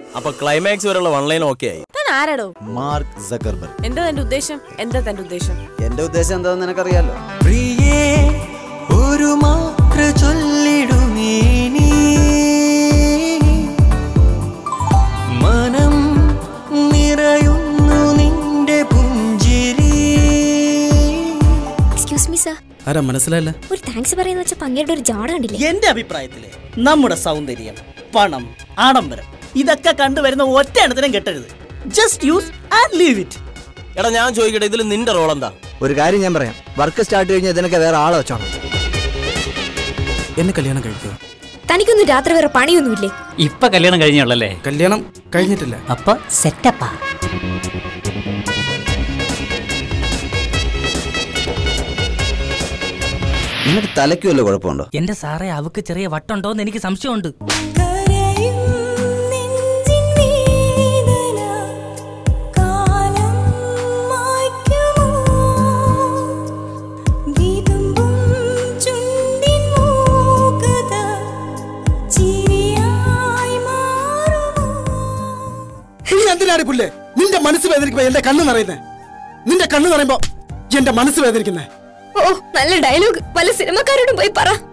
അപ്പൊ ക്ലൈമാക്സ് വരെയുള്ള one line okay ആയി താൻ ആരാടോ മാർക്ക് സക്കർബർഗ് എന്താ തന്റെ ഉദ്ദേശം എന്താ തന്റെ ഉദ്ദേശം എന്റെ ഉദ്ദേശം എന്താണെന്ന് നിനക്കറിയാലോ പ്രിയേ ഒരു മാത്ര ചൊല്ലിടുമേ നീ മനം നിറയുന്നു നിന്റെ പുഞ്ചിരി എക്സ്ക്യൂസ് മീ സർ ആരാ മനസ്സിലായില്ല ഒരു താങ്ക്സ് പറയുന്ന വെച്ച പങ്ങയുടെ ഒരു ജാട കണ്ടില്ലേ എന്റെ അഭിപ്രായത്തില് നമ്മുടെ സൗന്ദര്യം പണം ആഡംബരം ഇതൊക്കെ കണ്ടുവരുന്ന ഒറ്റ എണ്ണത്തിനും കെട്ടരുത് just use and leave it എടാ ഞാൻ ചോദിക്കട്ടെ ഇതിൽ നിന്റെ റോൾ എന്താ ഒരു കാര്യം ഞാൻ പറയാം വർക്ക് സ്റ്റാർട്ട് കഴിഞ്ഞാൽ ഇതിനൊക്കെ വേറെ ആളെ വെച്ചോണം എന്നെ കല്യാണം കഴിക്കുക തനിക്കൊന്നും രാത്രി വേറെ പണിയൊന്നുമില്ലേ ഇപ്പൊ കല്യാണം കഴിഞ്ഞുള്ളല്ലേ കല്യാണം കഴിഞ്ഞിട്ടില്ല അപ്പൊ സെറ്റപ്പാ നിനക്ക് തലയ്ക്ക് വല്ല കുഴപ്പമുണ്ടോ എന്റെ സാറേ അവക്ക് ചെറിയ വട്ടുണ്ടോന്ന് എനിക്ക് സംശയമുണ്ട് നീ എന്തിനാണ് പുല്ലേ നിന്റെ മനസ്സ് വേദനിക്കുമ്പോ എന്റെ കണ്ണ് നിറയുന്നേ നിന്റെ കണ്ണ് നിറയുമ്പോ എന്റെ മനസ്സ് വേദനിക്കുന്നേ ഓ നല്ല ഡയലോഗ് പല സിനിമക്കാരോടും പോയി പറ